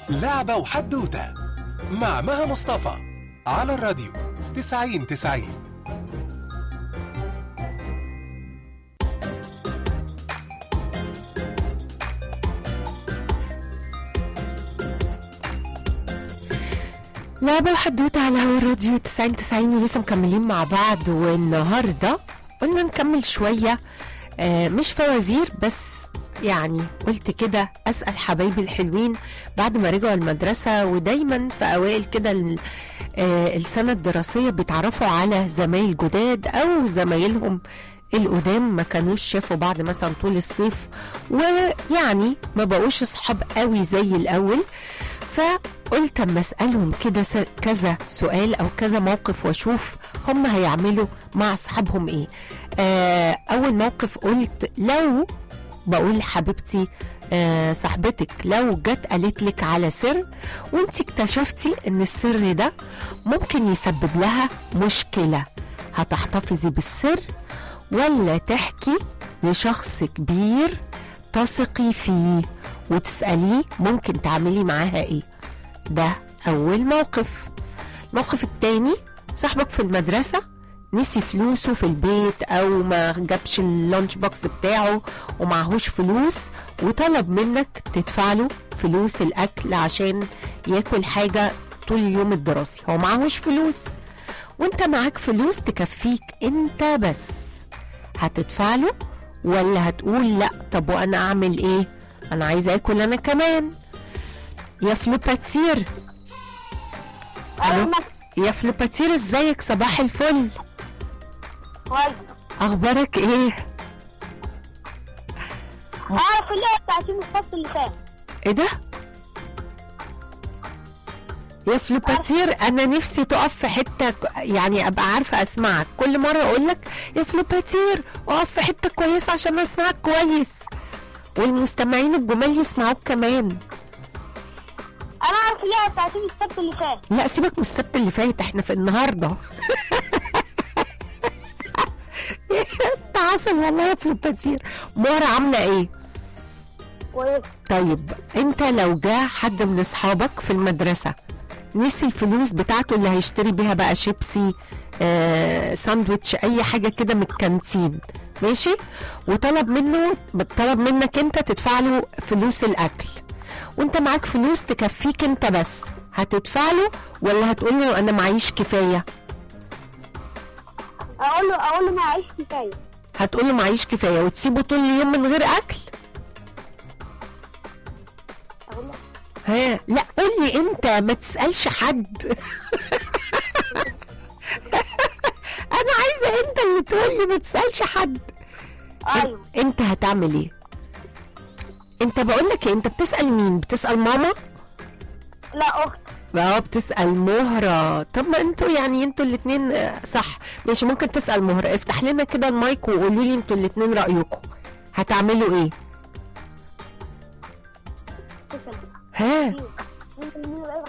لعبة وحدوتة مع مها مصطفى على الراديو تسعين تسعين لعبة وحدوتة على هوا الراديو 90 90 ولسه مكملين مع بعض والنهاردة قلنا نكمل شوية آه مش فوازير بس يعني قلت كده أسأل حبايبي الحلوين بعد ما رجعوا المدرسة ودايما في أوائل كده ال- آه السنة الدراسية بيتعرفوا على زمايل جداد أو زمايلهم القدام ما كانوش شافوا بعض مثلا طول الصيف ويعني ما بقوش اصحاب قوي زي الاول فقلت اما اسالهم كده س- كذا سؤال او كذا موقف واشوف هم هيعملوا مع اصحابهم ايه آه اول موقف قلت لو بقول لحبيبتي آه صاحبتك لو جت قالت لك على سر وانت اكتشفتي ان السر ده ممكن يسبب لها مشكله هتحتفظي بالسر ولا تحكي لشخص كبير تثقي فيه وتسأليه ممكن تعملي معاها ايه ده أول موقف الموقف التاني صاحبك في المدرسة نسي فلوسه في البيت أو ما جابش اللانش بوكس بتاعه ومعهوش فلوس وطلب منك تدفع له فلوس الأكل عشان ياكل حاجة طول اليوم الدراسي هو معهوش فلوس وانت معاك فلوس تكفيك انت بس هتدفع له ولا هتقول لا طب وانا اعمل ايه انا عايزه اكل انا كمان يا فلوباتير أيوة ألو؟ يا فلوباتير ازيك صباح الفل كويس اخبارك ايه أعرف اللعبة بتاعت يوم السبت اللي فات ايه ده يا فلوباتير انا نفسي تقف في حته ك- يعني ابقى عارفه اسمعك كل مره اقول لك يا فلوباتير اقف في حته كويسه عشان اسمعك كويس والمستمعين الجمال يسمعوك كمان أنا أعرف اللعبة بتاعت يوم السبت اللي فات لا سيبك من السبت اللي فات احنا في النهارده انت عسل والله يا فلوباتير مورا عامله ايه كويس طيب انت لو جه حد من اصحابك في المدرسه نسي الفلوس بتاعته اللي هيشتري بيها بقى شيبسي آه، ساندويتش اي حاجه كده من الكانتين ماشي وطلب منه طلب منك انت تدفع له فلوس الاكل وانت معاك فلوس تكفيك انت بس هتدفع له ولا هتقول له انا معيش كفايه أقول له أقول له معيش كفاية هتقول له معيش كفايه وتسيبه طول اليوم من غير اكل أقول له ها لا قول لي انت ما تسالش حد انا عايزه انت اللي تقول لي ما تسالش حد أيوة انت هتعمل ايه انت بقول لك ايه انت بتسال مين بتسال ماما لا أخت اه بتسال مهره طب ما انتوا يعني انتوا الاثنين صح ماشي ممكن تسال مهره افتح لنا كده المايك وقولوا لي انتوا الاثنين رايكم هتعملوا ايه تسلم ها ممكن مين بقى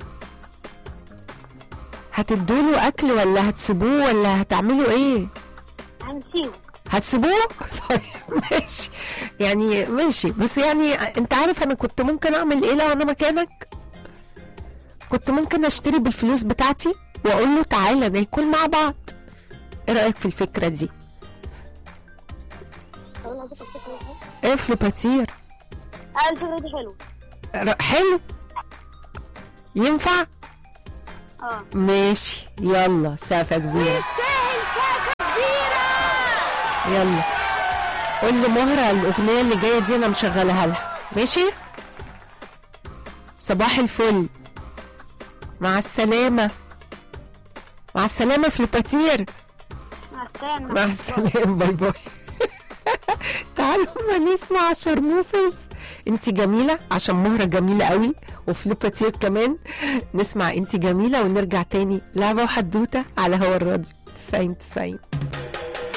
هتدوا له اكل ولا هتسيبوه ولا هتعملوا ايه هنسيبه هتسيبوه؟ طيب ماشي يعني ماشي بس يعني انت عارف انا كنت ممكن اعمل ايه لو انا مكانك؟ كنت ممكن اشتري بالفلوس بتاعتي واقول له تعالى ناكل مع بعض. ايه رايك في الفكره دي؟ أقول له الفكرة دي ايه فلوباتير؟ أه الفكرة دي حلوة ر- حلو ينفع؟ أه ماشي يلا سافة كبيرة يستاهل سقفة كبيرة يلا قول لمهرة الأغنية اللي جاية دي أنا مشغلها لها ماشي صباح الفل مع السلامة مع السلامة فلوباتير مع السلامة مع السلامة باي باي تعالوا ما نسمع شرموفرز انت جميلة عشان مهرة جميلة قوي وفلوباتير كمان نسمع انت جميلة ونرجع تاني لعبة وحدوتة على هوا الراديو 90 90